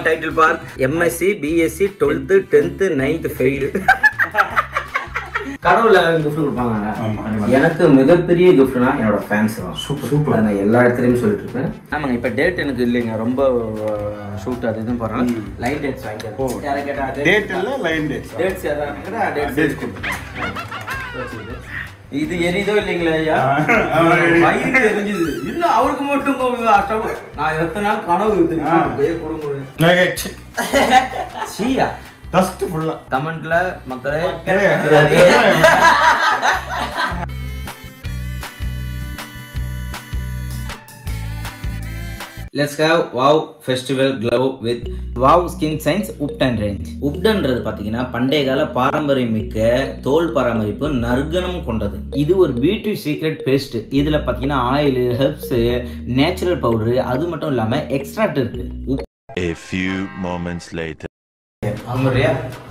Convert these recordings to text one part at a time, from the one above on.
Title for MSc BSc twelfth tenth ninth fail கடவுள gift கொடுப்பாங்க ஆமா. எனக்கு மிகப்பெரிய கிஃப்ட்னா என்னோட ஃபேன்ஸ் தான் சூப்பர் சூப்பர் நான் எல்லா இடத்துலையும் சொல்லிட்டு இருப்பேன் ஆமாங்க இப்போ டேட் எனக்கு இல்லைங்க ரொம்ப ஷூட் அது இதுவும் போடுறேன் லைன் டேட்ஸ் வாங்கிக்கிறேன் யாரை கேட்டா டேட் இல்ல லைன் டேட் டேட்ஸ் யாராவது டேட்ஸ் டேட் கொடுத்துருக்கேன் இது எரிதோ இல்லைங்களா ஐயா ஆமா, எரியுது. வயிறு எரிஞ்சுது இல்ல அவருக்கு மட்டும் கோபம் அஷ்டம் நான் எத்தனை நாள் கனவு தெரியுமா? ஆ. அப்படியே கொடுங்க சீயா டஸ்ட் ஃபுல்லா கமெண்ட்ல மக்களே let's have wow festival glow with wow skin science ubtan range உப்டன்றது பார்த்தீங்கன்னா பண்டைய கால பாரம்பரியம் மிக்க தோல் பராமரிப்பு நற்கணம் கொண்டது இது ஒரு பியூட்டி சீக்ரெட் பேஸ்ட் இதில் பார்த்தீங்கன்னா ஆயில் ஹெர்ப்ஸு நேச்சுரல் பவுடரு அது மட்டும் இல்லாமல் எக்ஸ்ட்ராக்ட் இருக்கு உப் A few moments later. ஆமாரியா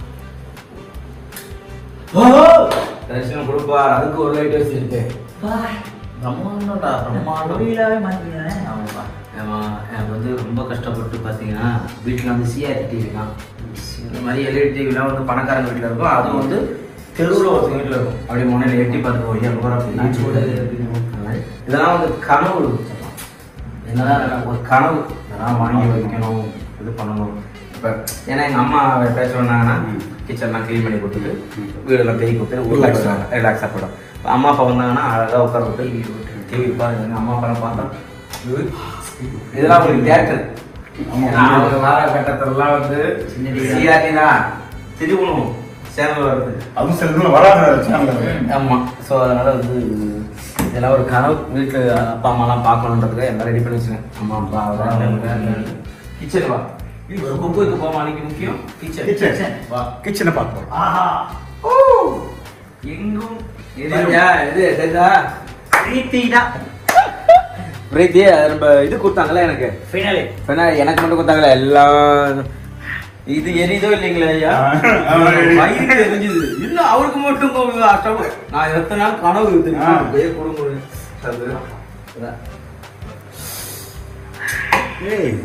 தரிசனம் கொடுப்பார் அதுக்கு ஒரு லைட் வச்சிருக்கு பிரம்மாண்டம்டா பிரம்மாண்டம் ஆமாப்பா ஆமா எனக்கு வந்து ரொம்ப கஷ்டப்பட்டு பார்த்தீங்கன்னா வீட்டில் வந்து சிஆர்டி டிவி தான் இந்த மாதிரி எல்இடி டிவிலாம் வந்து பணக்காரங்க வீட்டில் இருக்கும் அது வந்து தெருவில் ஒருத்தங்க வீட்டில் இருக்கும் அப்படி முனையில் எட்டி பார்த்து போய் என் போகிற இதெல்லாம் வந்து கனவு என்னதான் ஒரு கனவு இதெல்லாம் வாங்கி வைக்கணும் இது பண்ணணும் இப்போ ஏன்னா எங்கள் அம்மா பேச சொன்னாங்கன்னா கிச்சன்லாம் க்ளீன் பண்ணி கொடுத்துட்டு வீடெல்லாம் பெருக்கி கொடுத்துட்டு ரிலாக்ஸாக ரிலாக்ஸாக போடும் இப்போ அம்மா அப்பா வந்தாங்கன்னா அழகாக உட்கார விட்டு டிவி பாருங்க எங்கள் அம்மா அப்பா பார்த்தா இதெல்லாம் உங்களுக்கு தேட்டர் அவங்க காலகட்டத்திலலாம் வந்து சிஆர்டி தான் திருவணும் சேனல் வருது அதுவும் சில இதுல வராத சேனல் ஆமாம் ஸோ அதனால் வந்து இதெல்லாம் ஒரு கனவு வீட்டில் அப்பா அம்மாலாம் பார்க்கணுன்றதுக்கு எல்லாம் ரெடி பண்ணி வச்சுருக்கேன் அம்மா அப்பா கிச்சன் வா ஒரு குக்கு வைக்க போமா அன்னைக்கு முக்கியம் கிச்சன் கிச்சன் வா கிச்சனை பார்ப்போம் ஆஹா ஓ எங்கும் இதுயா இது தெரியுதா பிரீத்தி தான் பிரீத்தி அது நம்ம இது கொடுத்தாங்களே எனக்கு ஃபைனலி ஃபினாலே எனக்கு மட்டும் கொடுத்தாங்களே எல்லாம் இது எரிதோ இல்லைங்களா ஐயா ஆமா, எரியுது. வயிறு எரிஞ்சுது இல்ல அவருக்கு மட்டும் கோபம் அஷ்டம் நான் எத்தனை நாள் கனவு தெரியுமா? ஆ. அப்படியே கொடுங்க அது அதான். ஏய்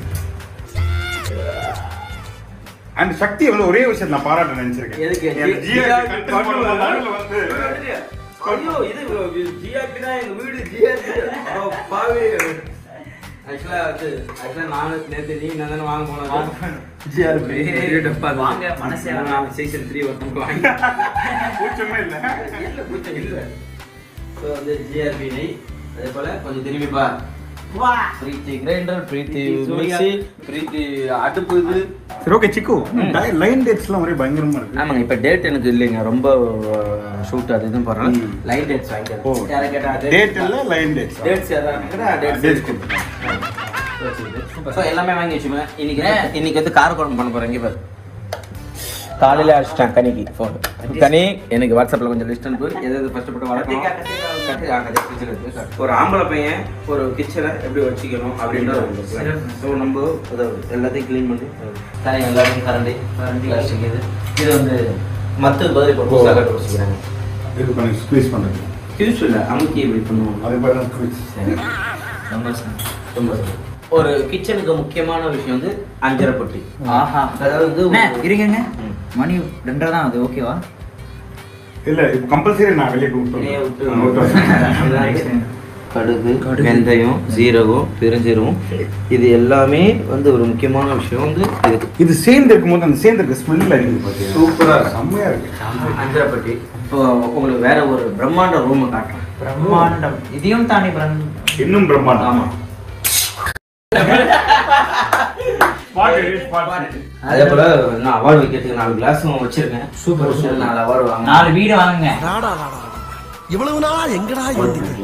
அந்த சக்தி வந்து ஒரே விஷயம் நான் பாராட்ட நினைச்சிருக்கேன் எதுக்கு? என் ஜி- GRP GRP content போடுற நடுவுல வந்து ஐயோ இது ஜிஆர்பி தான் எங்க வீடு ஜிஆர்பி பாவி ஆக்சுவலா வந்து ஆக்சுவலா நானும் நேத்து நீ நான் தானே வாங்க போனோம் ஜிஆர்பி வாங்க, மனசே நான் சீசன் த்ரீ ஒருத்தவங்க வாங்கி கூச்சமே இல்ல இல்ல பூச்சம் இல்ல ஸோ வந்து ஜிஆர்பி நெய் அதே போல கொஞ்சம் திரும்பி பா பிரீத்தி கிரைண்டர் பிரீத்தி மிக்ஸி பிரீத்தி அடுப்பு இது சரி ஓகே சிக்கு லைன் டேட்ஸ்லாம் ஒரே பயங்கரமா இருக்கு ஆமாங்க இப்போ டேட் எனக்கு இல்லைங்க ரொம்ப ஷூட் அது இதுவும் போடுறேன் ம். லைன் டேட்ஸ் ஓ. வாங்கிக்கிறேன் யாரை கேட்டா டேட் இல்ல லைன் டேட்ஸ் டேட்ஸ் யாராவது டேட்ஸ் டேட்ஸ் கொடுத்துருக்கேன் ஸோ எல்லாமே வாங்கி வச்சுமே இன்னைக்கு இன்னைக்கு வந்து கார குழம்பு பண்ண போறேன் இங்கே பாரு காலையில அடிச்சிட்டேன் கனிக்கு ஃபோன் கனி எனக்கு வாட்ஸ்அப்பில் கொஞ்சம் லிஸ்ட் அனுப்பு எது எது ஃபஸ்ட்டு போட்டு வளர்க்கணும் கட்டி- ஆ, கட்டி ஃப்ரிட்ஜில் இருக்கு ஒரு ஆம்பளை பையன் ஒரு கிச்சனை எப்படி வச்சுக்கணும் அப்படின்ற ஒரு ஸோ நம்ம அதை எல்லாத்தையும் க்ளீன் பண்ணி கரை எல்லாத்தையும் கரண்டி பிளாஸ்டிக் இது இது வந்து மற்ற பதில் இப்போ புதுசாக கட்டு வச்சுக்கிறாங்க இது பண்ணி ஸ்குவீஸ் பண்றது கியூஸ் இல்லை அமுக்கி இப்படி பண்ணுவோம் அதே மாதிரி தான் ஸ்குவீஸ் சரி. ரொம்ப ச- ரொம்ப சரி. ஒரு கிச்சனுக்கு முக்கியமான விஷயம் வந்து அஞ்சரை பொட்டி ஆஹா அதாவது வந்து அண்ணே, இருங்கங்க ம். மணி ரெண்டரை தான் அது ஓகேவா இல்ல இப்போ கம்பல்சரி நான் வெளியே கூப்பிட்டு வெளியே விட்டு நான் விட்டு வரேன். கடுகு வெந்தயம் சீரகம் பெருஞ்சீரகம் இது எல்லாமே வந்து ஒரு முக்கியமான விஷயம் வந்து இது இது சேர்ந்து இருக்கும்போது அந்த சேர்ந்து இருக்க ஸ்மெல் அடிக்குது பாத்தீங்களா சூப்பரா இருக்கு. செம்மையா இருக்கு அஞ்சரை பொட்டி இப்போ உங்களுக்கு வேற ஒரு பிரம்மாண்ட ரூமை காட்டுறேன் பிரம்மாண்டம் இதையும் தாண்டி பிரம்மாண்டம் இன்னும் பிரம்மாண்டம் ஆமா அதே போல நான் அவார்டு வைக்கிறதுக்கு நாலு கிளாஸும் வச்சிருக்கேன் சூப்பர் சூப்பர் நாலு அவார்டு வாங்க நாலு வீடு வாங்குங்க இவ்வளவு நாள் எங்கடா இருந்தீங்க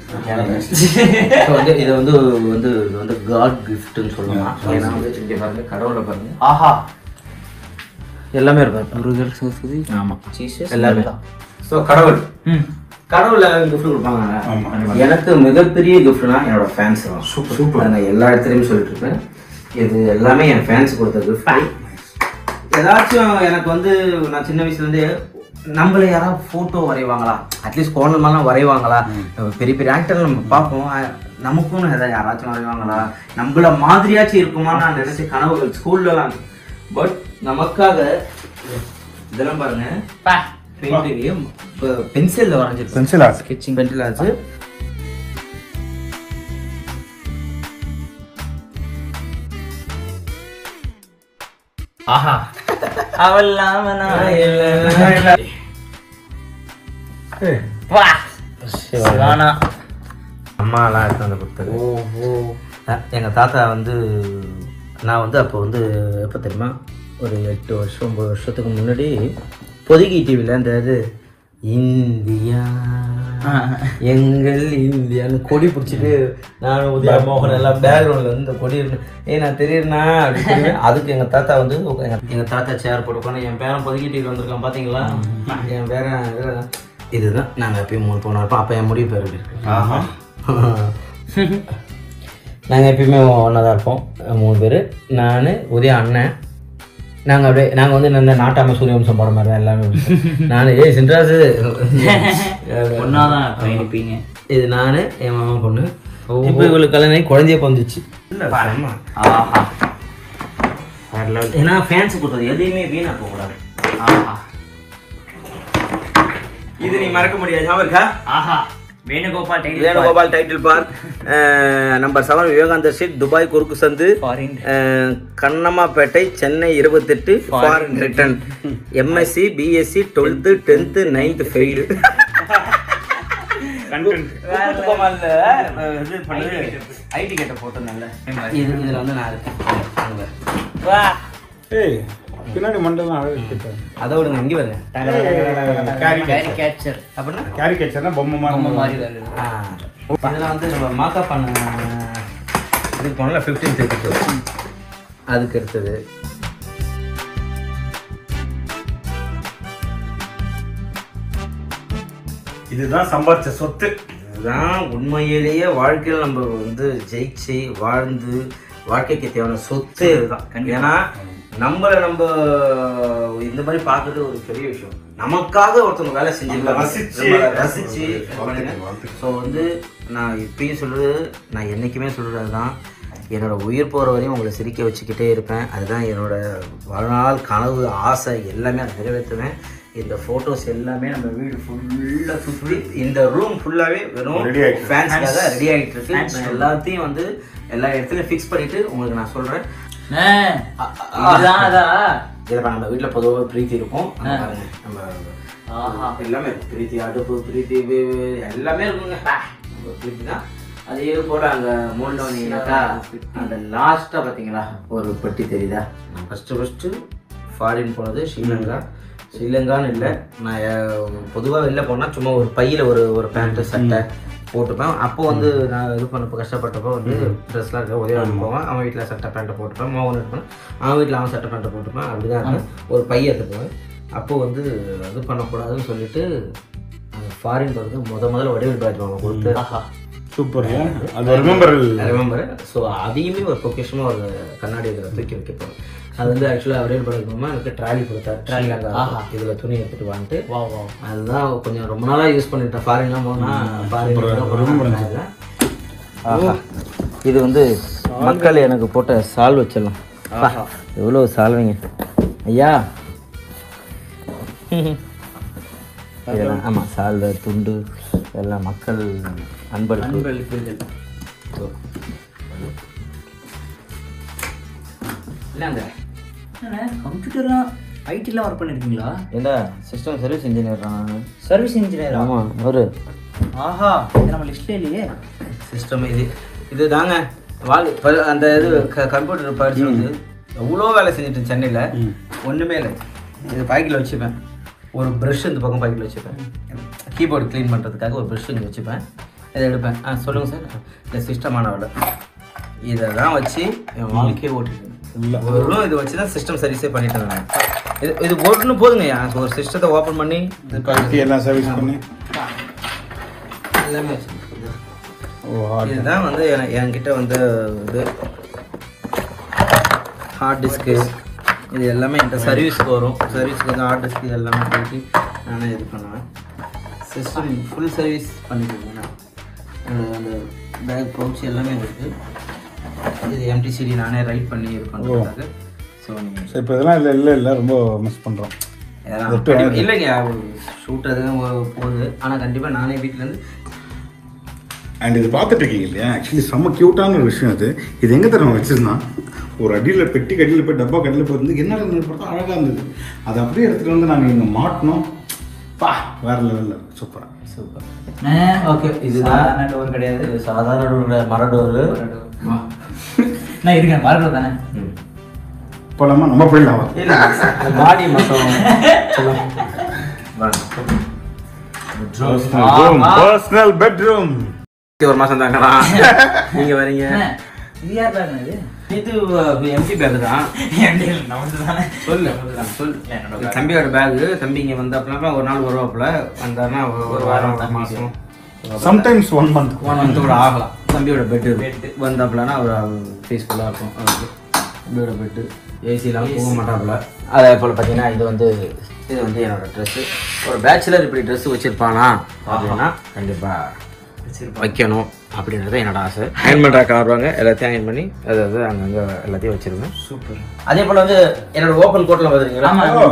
So வந்து இது வந்து வந்து இது வந்து காட் கிஃப்ட்னு சொல்லலாம் ஏன்னா வந்து இங்க பாருங்க கடவுளை பாருங்க ஆஹா எல்லாமே இருக்கும் முருகர் சரஸ்வதி ஆமா ஜீசஸ் எல்லாமே ஸோ கடவுள் ம் கடவுள கிஃப்ட் கொடுப்பாங்க ஆமா. எனக்கு மிகப்பெரிய கிஃப்ட்னா என்னோட ஃபேன்ஸ் தான் சூப்பர் சூப்பர் நான் எல்லா இடத்துலையும் சொல்லிட்டு இருப்பேன் இது எல்லாமே என் ஃபேன்ஸ் கொடுத்த கிஃப்ட் ஏதாச்சும் எனக்கு வந்து நான் சின்ன வயசுலேருந்தே நம்மள யாராவது ஃபோட்டோ வரைவாங்களா அட்லீஸ்ட் கோணல் மாதிரிலாம் வரைவாங்களா பெரிய பெரிய ஆக்டர் நம்ம பார்ப்போம் அஹ் நமக்குன்னு ஏதாவது யாராச்சும் வரைவாங்களா நம்மள மாதிரியாச்சும் இருக்குமான்னு நான் நினைச்ச கனவுகள் ஸ்கூல்லலாம் பட் நமக்காக இதெல்லாம் பாருங்க பெயிண்டிங்லேயும் பென்சிலில் வரைஞ்சிருக்கேன் பென்சில் ஆர்ட் ஸ்கெட்சிங் பென்சில் ஆச்சு ஆஹா அவள் இல்லாம நான் இல்லை. வா சிவானா அம்மாலாம் எடுத்து வந்து கொடுத்தது ஓஹோ அஹ் எங்க தாத்தா வந்து நான் வந்து அப்போ வந்து எப்போ தெரியுமா ஒரு எட்டு வருஷம் ஒம்பது வருஷத்துக்கு முன்னாடி பொதுகி டிவியில் அந்த இது இந்தியா எங்கள் இந்தியான்னு கொடி பிடிச்சிட்டு நான் உதயா மோகன் எல்லாம் பேக்ரவுண்டில் வந்து இந்த கொடி இருக்கு ஏய் நான் தெரியுறேண்ணா அப்படி சொல்லுவேன். அதுக்கு எங்கள் தாத்தா வந்து எங்கள் எங்கள் தாத்தா சேர் போட்டு உட்காந்து என் பேரன் பொதுகி டிவியில் வந்திருக்கான் பார்த்தீங்களா என் பேரன் இதுல- இதுதான் நாங்கள் எப்பயும் மூணு போனோம் அப்போ அப்போ என் முடிவு பேர் எப்படி இருக்கு ஆஹா நாங்கள் எப்பயுமே ஒன்றா தான் இருப்போம் மூணு பேர் நான் உதயா அண்ணன் நாங்கள் அப்படியே நாங்கள் வந்து இந்த நாட்டாம சூரியவம்சம் படம் மாதிரி தான் எல்லாமே நான் ஏய் சின்ராசு ஒன்னாதான் பயணிப்பீங்க இது நான் என் மாமா பொண்ணு இப்போ இவளுக்கு கல்யாணம் ஆகி குழந்தைய பிறந்துச்சு ஆஹா ஏன்னா ஃபேன்ஸ் கொடுத்தது எதையுமே வீணா போகக்கூடாது ஆஹா இது நீ மறக்க முடியாது ஞாபகம் இருக்கா ஆஹா Venugopal title Venugopal title park number seven Vivekanandar street Dubai குறுக்கு சந்து ஃபாரின் அஹ், கண்ணம்மாப்பேட்டை சென்னை இருபத்தெட்டு foreign return MSc BSc twelfth tenth ninth fail content ID கேட்ட போட்டோ நல்ல இது இதில் வந்து நான் இருக்கேன் அங்க. வா ஏய் பின்னாடி மண்டலம் அழகு இருக்கு. அதை விடுங்க இங்கே வருங்க கேரி கேரி கேப்சர் அப்படின்னா கேரிகேச்சர்னா பொம்மை பொம்மை மாதிரி மாதிரி வருது ஆ. இதெல்லாம் வந்து நம்ம மாக்கப் பண்ண இதுக்கு போனல ஃபிஃப்டீன் தேர்ட்டி அதுக்கு அடுத்தது இதுதான் சம்பாதிச்ச சொத்து இதுதான் உண்மையிலேயே வாழ்க்கையில் நம்ம வந்து ஜெயிச்சு வாழ்ந்து வாழ்க்கைக்கு தேவையான சொத்து இதுதான் ஏன்னா நம்மளை நம்ம இந்த மாதிரி பார்க்கறது ஒரு பெரிய விஷயம் நமக்காக ஒருத்தவங்க வேலை செஞ்சிருக்காங்க ரசிச்சு. நம்மளை ரசிச்சு ஸோ வந்து நான் இப்பயும் சொல்றது நான் என்னைக்குமே சொல்றது தான் என்னோட உயிர் போகிற வரையும் உங்களை சிரிக்க வச்சுக்கிட்டே இருப்பேன் அதுதான் என்னோட வாழ்நாள் கனவு ஆசை எல்லாமே அதை நிறைவேற்றுவேன் இந்த ஃபோட்டோஸ் எல்லாமே நம்ம வீடு ஃபுல்லாக சுற்றி இந்த ரூம் ஃபுல்லாகவே வெறும் Ready ஆயிட்டு. ஃபேன்ஸ்க்காக ரெடி ஆகிட்டு இருக்கு நான் எல்லாத்தையும் வந்து எல்லா இடத்துலையும் ஃபிக்ஸ் பண்ணிட்டு உங்களுக்கு நான் சொல்கிறேன் இதுதான் அதா இதில் நம்ம வீட்டில் பொதுவாக பிரீத்தி இருக்கும் அங்க பாருங்க நம்ம ஆஹா எல்லாமே இருக்கு பிரீத்தி அடுப்பு பிரீத்தி வே- வே- எல்லாமே இருக்குங்க நம்ம பிரீத்தி தான் அதே போல அங்கே மூணு வந்தீங்கன்னாக்கா அந்த லாஸ்ட்டாக பார்த்தீங்களா ஒரு பெட்டி தெரியுதா நான் ஃபஸ்ட்டு ஃபஸ்ட்டு ஃபாரின் போனது ஸ்ரீலங்கா ஸ்ரீலங்கான்னு இல்லை நான் பொதுவாக வெளில போனால் சும்மா ஒரு பையில் ஒரு ஒரு பேண்ட்டு சட்டை போட்டுப்பேன் அப்போ வந்து நான் இது பண்ணப்போ கஷ்டப்பட்டப்போ வந்து ட்ரெஸ்லாம் இருக்க ஒரே ஆள் போவேன் அவன் வீட்டில் சட்டை பேண்ட்டை போட்டுப்பேன் மோகன் இருப்பேன் அவன் வீட்டில் அவன் சட்டை பேண்ட்டை போட்டுப்பேன் அப்படி தான் இருப்பேன் ஒரு பைய எடுத்துக்குவேன் அப்போ வந்து இது பண்ணக்கூடாதுன்னு சொல்லிட்டு அந்த ஃபாரின் போகிறது முத முதல்ல வடிவேல் பேட்ச் வாங்க கொடுத்து ஆஹா சூப்பர் அது ஒரு மெம்பர் ரிமெம்பர் ஸோ அதையுமே ஒரு பொக்கிஷமாக ஒரு கண்ணாடி இதில் தூக்கி வைக்க போகிறேன் அது வந்து ஆக்சுவலாக வடிவேல் படத்துக்கு எனக்கு ட்ராலி கொடுத்தாரு ட்ராலி அங்கே இதில் துணி எடுத்துகிட்டு வான்ட்டு வா வா அதுதான் கொஞ்சம் ரொம்ப நாளாக யூஸ் பண்ணிட்டேன் ஃபாரின்லாம் போனால் ஃபாரின் இது வந்து மக்கள் எனக்கு போட்ட சால் வச்சிடலாம் எவ்வளோ சால்வைங்க ஐயா இதெல்லாம் ஆமாம் சால்வை துண்டு எல்லாம் மக்கள் அன்பளிப்பு இல்லைங்க கம்ப்யூட்டர்லாம் ஐடிலாம் ஒர்க் பண்ணிருக்கீங்களா ஏண்டா சிஸ்டம் சர்வீஸ் இன்ஜினியர் நான் சர்வீஸ் இன்ஜினியரா ஆமாம் ஒரு ஆஹா இது நம்ம லிஸ்ட்ல இல்லையே சிஸ்டம் இது இது தாங்க வாழ் ப- அந்த இது கம்ப்யூட்டர் படிச்சு வந்து எவ்வளோ வேலை செஞ்சுட்டேன் சென்னையில் ஒன்றுமே இல்லை இது பாக்கெட்டில் வச்சுப்பேன் ஒரு ப்ரஷ் இந்த பக்கம் பாக்கெட்டில் வச்சுப்பேன் கீபோர்டு க்ளீன் பண்ணுறதுக்காக ஒரு ப்ரஷ் இங்கே வச்சுப்பேன் இதை எடுப்பேன் ஆ சொல்லுங்கள் சார் இந்த சிஸ்டமான வேலை இதை தான் வச்சு என் வாழ்க்கையை ஓட்டிட்டு வெறும் இது வச்சு தான் சிஸ்டம் சர்வீஸே பண்ணிட்டேன் நான் இது இது ஓட்டுன்னு போதுங்கய்யா ஒரு சிஸ்டத்தை ஓப்பன் பண்ணி இது கழட்டி எல்லாம் சர்வீஸ் பண்ணி எல்லாமே வச்சுருக்கேன் ஓ hard. இதுதான் வந்து என- என்கிட்ட வந்து இது ஹார்ட் டிஸ்க்கு இது எல்லாமே என்கிட்ட சர்வீஸ்க்கு வரும் சர்வீஸ்க்கு வந்து ஹார்ட் டிஸ்க் இது எல்லாமே போயிட்டு நானே இது பண்ணுவேன் சிஸ்டம் ஃபுல் சர்வீஸ் பண்ணிட்டு என்னோட அந்த பேக் பவுச் எல்லாமே இருக்குது இது எம்டிசிடி நானே ரைட் பண்ணி இது பண்ணுறதுக்கு ஸோ நீங்கள் சரி இப்போ இதெல்லாம் இல்லை இல்லை இல்லை ரொம்ப மிஸ் பண்ணுறோம் இதெல்லாம் விட்டு கண்டிப்பா- இல்லைங்க ஷூட் எதுவும் போகுது ஆனால் கண்டிப்பாக நானே வீட்டிலேருந்து அண்ட் இது பார்த்துட்டு இருக்கீங்க இல்லையா ஆக்சுவலி செம்ம க்யூட்டான ஒரு விஷயம் அது இது எங்கே தர வச்சிருந்தான் ஒரு அடியில் பெட்டி கடியில் போய் டப்பா கடியில் போய் இருந்து என்ன இருந்தது பார்த்தா அழகாக இருந்தது அதை அப்படியே எடுத்துகிட்டு வந்து நாங்கள் இங்கே மாட்டினோம் பா வேற லெவலில் சூப்பராக சூப்பர் ஓகே இதுதான். இதுதான் டோர் கிடையாது இது சாதாரண டோர் மரடோரு நான் இருக்கேன் மறக்கிறது தானே போலாமா நம்ம போயிடலாம் வா. இல்லை பாடி மட்டும் Personal room, personal bedroom. ஒரு மாதம் தாங்கடா நீங்கள் வரீங்க அண்ணே, இது யார் பேக் இது இது எம்டி பேக் தான் நமக்கு தானே சொல்லு சொல்லு இது தம்பியோட பேகு தம்பி இங்கே வந்தாப்புல ஒரு நாள் வருவாப்புல வந்தாருன்னா ஒரு- ஒரு வாரம் ஒரு மாதம் Sometimes one month. One month கூட ஆகலாம் தம்பியோட பெட்டு வந்தாப்புலனா அவர் பீஸ்ஃபுல்லாக இருக்கும் அவருக்கு தம்பியோட பெட்டு ஏசிலாம் தூங்க மாட்டாப்புல அதே போல் பார்த்தீங்கன்னா இது வந்து இது வந்து என்னோட ட்ரெஸ்ஸு ஒரு பேச்சுலர் இப்படி ட்ரெஸ் வச்சுருப்பானா அப்படின்னா கண்டிப்பாக வைக்கணும் அப்படின்றது என்னோட ஆசை அயன் பண்ணுறாக்க வருவாங்க எல்லாத்தையும் அயன் பண்ணி அதாவது அங்கங்கே எல்லாத்தையும் வச்சிருவேன் சூப்பர் அதே போல் வந்து என்னோட ஓப்பன் கோட்டில் பார்த்துருக்கீங்களா Oh.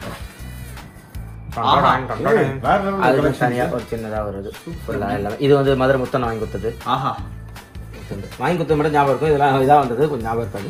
ஆமாம் வேற level அது collection. தனியாக ஒரு சின்னதாக வருது சூப்பர்லாம் எல்லாமே இது வந்து மதுரை முத்தன் வாங்கி கொடுத்தது ஆஹா கொடுத்தது. வாங்கி கொடுத்தது மட்டும் ஞாபகம் இருக்கும் இதெல்லாம் இதாக வந்தது கொஞ்சம் ஞாபகம் இருக்காது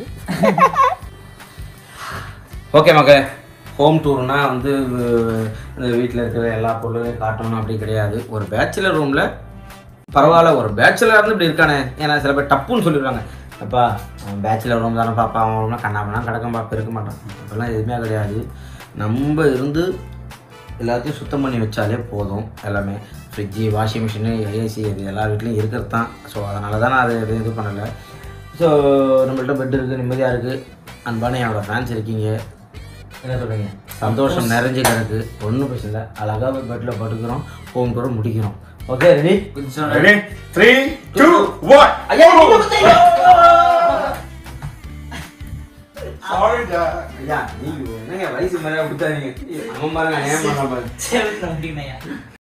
ஓகே மக்களே ஹோம் டூர்னா வந்து அஹ், இந்த வீட்டில் இருக்கிற எல்லா பொருளையும் காட்டணும் அப்படி கிடையாது ஒரு பேச்சுலர் ரூமில் பரவாயில்ல ஒரு பேச்சுலர் இருந்து இப்படி இருக்கானே ஏன்னா சில பேர் டப்புன்னு சொல்லிடுவாங்க அப்பா அவன் பேச்சுலர் ரூம் தானே பாப்பா அவன் ரூம்னா கண்ணாமனா கிடக்கம்பா பெருக்க மாட்டான் அதெல்லாம் எதுவுமே கிடையாது நம்ம இருந்து எல்லாத்தையும் சுத்தம் பண்ணி வச்சாலே போதும் எல்லாமே ஃப்ரிட்ஜு வாஷிங் மிஷினு ஏசி இது எல்லா வீட்லேயும் இருக்கிறது தான் ஸோ அதனால தான் நான் அதை எதுவும் இது பண்ணலை ஸோ நம்மள்ட்ட பெட் இருக்குது நிம்மதியாக இருக்குது அன்பான என்னோட ஃபேன்ஸ் இருக்கீங்க என்ன சொல்கிறீங்க சந்தோஷம் நிறைஞ்சு கிடக்கு ஒன்றும் பிரச்சனை இல்லை அழகாக போய் பெட்டில் படுக்கிறோம் ஹோம் டூரை முடிக்கிறோம் okay ready Ready? Three, two, one. ஐயா நீங்க குத்துறீங்க. Sorry, டா. ஐயா நீங்க என்னங்க வயசு மாதிரியா கொடுத்தாதீங்க நம்ம பாருங்க ஏன் பண்ண பாருங்க சரி, நான் முடிக்கிறேன் ஐயா.